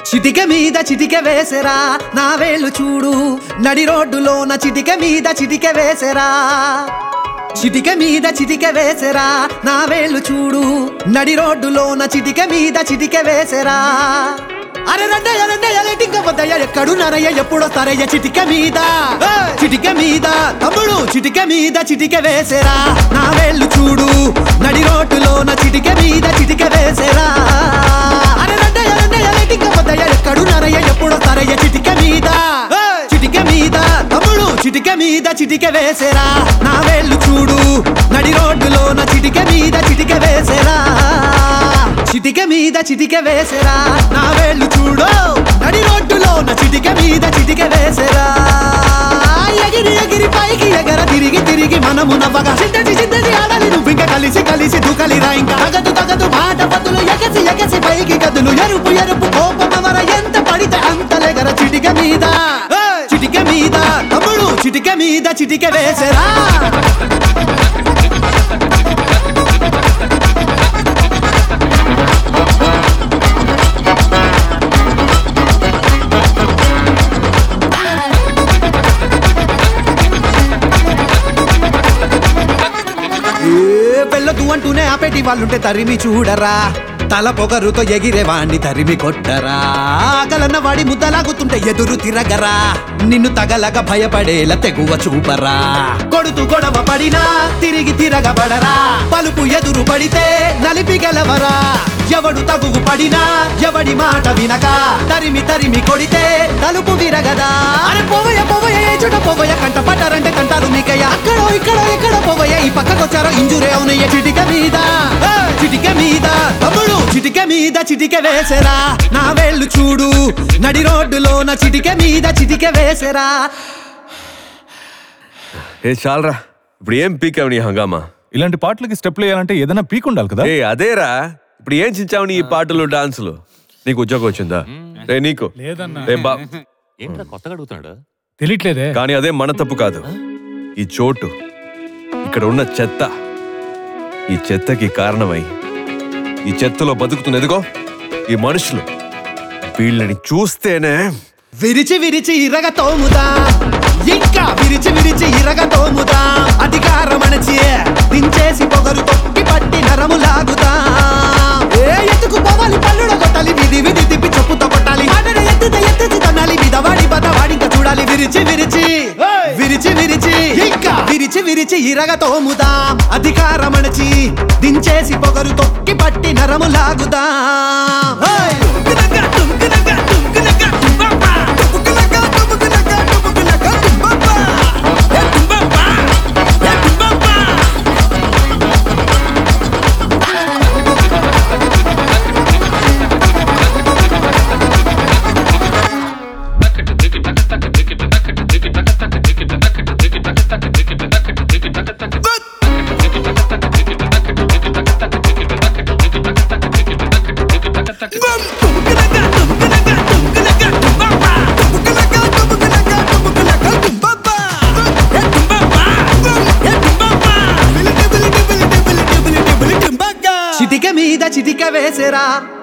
చిటిక మీద చిటిక వేసెరా నా వేళ్ళు చూడు నడి రోడ్డులోన చిటిక మీద చిటిక వేసెరా చిటిక మీద చిటిక వేసెరా నా వేళ్ళు చూడు నడి రోడ్డులోన చిటిక మీద చిటిక వేసెరా అరే రండయ్య రండయ్య లేటింక వద్దయ్య ఎక్కడు నరయ్య ఎప్పుడొస్తారయ్య చిటిక మీద ఏయ్! చిటిక మీద తమ్ముడు చిటిక మీద చిటిక వేసెరా నా వేళ్ళు చూడు నడి రోడ్డులోన చిటిక మీద చిటిక వేసెరా అరే రండయ్య రండయ్య లేటింక వద్దయ్య ఎక్కడు నరయ్య ఎప్పుడొస్తారయ్య చిటిక మీద ఏయ్! చిటిక మీద తమ్ముడు చిటిక మీద చిటిక వేసెరా నా వేళ్ళు చూడు నడి రోడ్డులోన చిటిక మీద చిటిక వేసెరా చిటిక మీద చిటిక వేసెరా నా వేళ్ళు చూడు నడి రోడ్డులోన చిటిక మీద చిటిక వేసెరా ఎగిరి ఎగిరి పైకి ఎగర తిరిగి తిరిగి మనము నవ్వగా చిట్టటి చిట్టటి ఆడాలి నువ్వు ఇంకా కలిసి కలిసి దూకలిరా ఇంకా తగదు తగదు మాట పదులు ఎగసి ఎగసి పైకి గదులు ఎరుపు ఎరుపు కోపమవర ఎంత పడితే అంత లెగర చిటిక మీద ఏయ్! చిటిక మీద తమ్ముడు చిటిక మీద చిటిక వేసెరా ఏ వెళ్ళదు అంటూనే ఆపేటి వాళ్ళుంటే తరిమి చూడరా తల పొగరుతో ఎగిరే వాణ్ణి తరిమి కొట్టరా ఆకలన్న వాడి ముద్దలాగుతుంటే ఎదురు తిరగరా నిన్ను తగలక భయపడేలా తెగువ చూపరా కొడుతూ గొడవ పడినా తిరిగి తిరగబడరా పలుపు ఎదురు పడితే నలిపి గెలవరా ఎవడు తగువు పడినా ఎవడి మాట వినక తరిమి తరిమి కొడితే తలుపు విరగదా అరే పోవయ్య పోవయ్య ఏ చోట పోవయ్య కంట పట్టారంటే కంటారు మీకయ్య అక్కడో ఇక్కడో ఎక్కడో పోవయ్య ఈ పక్కకొచ్చారో ఇంజురే అవునయ్య చిటిక మీద ఏ, చిటిక మీద తమ్ముడు చిటిక మీద చిటిక వేసెరా నా వేళ్ళు చూడు నడి రోడ్డులోన చిటిక మీద చిటిక వేసెరా ఏ చాలరా ఇప్పుడు ఏం పీకావు నీ హంగామా ఇలాంటి పాటలకి స్టెప్లు వేయాలంటే ఏదైనా పీక్ ఉండాలి కదా ఏ అదేరా ఇప్పుడు ఏం చించావు నీ ఈ పాటలు డాన్సులు నీకు ఉద్యోగం వచ్చిందా రే నీకు లేదన్నా. ఏ బా ఏంట్రా కొత్తగా అడుగుతున్నాడు తెలియట్లేదే కానీ అదే మన తప్పు కాదు ఈ చోటు ఇక్కడ ఉన్న చెత్త ఈ చెత్తకి కారణమై ఈ చెత్తలో బతుకుతున్న ఎదుగో ఈ మనుషులు వీళ్ళని చూస్తేనే విరిచి విరిచి ఇరగ తోముదా ఇంకా విరిచి విరిచి ఇరగ తోముదా అధికారం అణచి దించేసి పొగరు తొక్కి పట్టి నరము లాగుదా ఏ ఎత్తుకు పోవాలి పల్లుడ కొట్టాలి విధి విధి తిప్పి చెప్పుతో కొట్టాలి ఆటను ఎత్తితే ఎత్తితే తన్నాలి విధవాడి బతవాడి ఇంకా చూడాలి విరిచి విరిచి విరిచి విరిచి ఇంకా విరిచి విరిచి ఇరగ తోముదా అధికారం అణచి దించేసి పొగరు తొక్కి పట్టి నరము లాగుదా చిటిక మీద చిటిక వేసెరా